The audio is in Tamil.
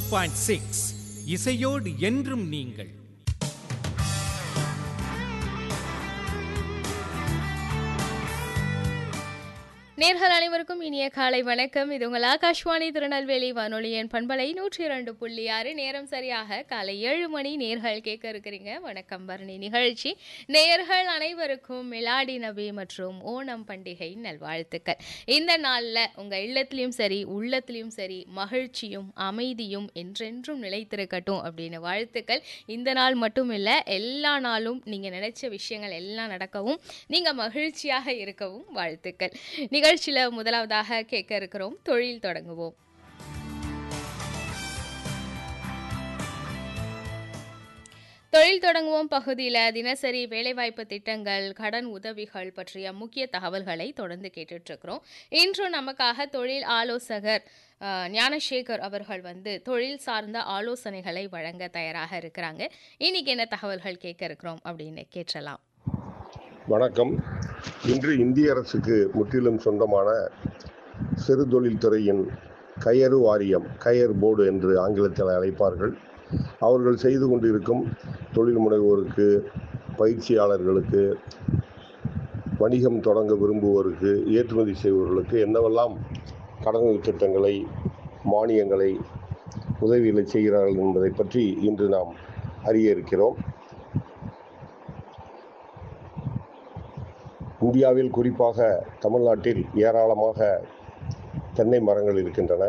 பாயிண்ட் சிக்ஸ் இசையோடு என்றும் நீங்கள் நேர்கள் அனைவருக்கும் இனிய காலை வணக்கம் இது உங்கள் ஆகாஷ்வாணி திருநெல்வேலி வானொலியின் பண்பலை நூற்றி இரண்டு புள்ளி ஆறு நேரம் சரியாக காலை ஏழு மணி நேர்கள் கேட்க இருக்கிறீங்க வணக்கம் பரணி நிகழ்ச்சி நேர்கள் அனைவருக்கும் மிலாடி நபி மற்றும் ஓணம் பண்டிகை நல்வாழ்த்துக்கள் இந்த நாளில் உங்கள் இல்லத்திலையும் சரி உள்ளத்திலையும் சரி மகிழ்ச்சியும் அமைதியும் என்றென்றும் நிலைத்திருக்கட்டும் அப்படின்னு வாழ்த்துக்கள் இந்த நாள் மட்டும் இல்லை எல்லா நாளும் நீங்கள் நினைச்ச விஷயங்கள் எல்லாம் நடக்கவும் நீங்கள் மகிழ்ச்சியாக இருக்கவும் வாழ்த்துக்கள் நிகழ்ச்சியில் முதலாவதாக கேட்க இருக்கிறோம் தொழில் தொடங்குவோம் தொழில் தொடங்குவோம் பகுதியில் தினசரி வேலைவாய்ப்பு திட்டங்கள் கடன் உதவிகள் பற்றிய முக்கிய தகவல்களை தொடர்ந்து கேட்டுட்டு இருக்கிறோம் இன்று நமக்காக தொழில் ஆலோசகர் அஹ், ஞானசேகர் அவர்கள் வந்து தொழில் சார்ந்த ஆலோசனைகளை வழங்க தயாராக இருக்கிறாங்க இன்னைக்கு என்ன தகவல்கள் கேட்க இருக்கிறோம் அப்படின்னு கேட்டலாம் வணக்கம் இன்று இந்திய அரசுக்கு முற்றிலும் சொந்தமான சிறு தொழில்துறையின் கயறு வாரியம் கயர் போர்டு என்று ஆங்கிலத்தில் அழைப்பார்கள் அவர்கள் செய்து கொண்டிருக்கும் தொழில் முனைவோருக்கு பயிற்சியாளர்களுக்கு வணிகம் தொடங்க விரும்புவோருக்கு ஏற்றுமதி செய்பவர்களுக்கு என்னவெல்லாம் கடனுதவி திட்டங்களை மானியங்களை உதவிகளை செய்கிறார்கள் என்பதை பற்றி இன்று நாம் அறிய இருக்கிறோம் இந்தியாவில் குறிப்பாக தமிழ்நாட்டில் ஏராளமாக தென்னை மரங்கள் இருக்கின்றன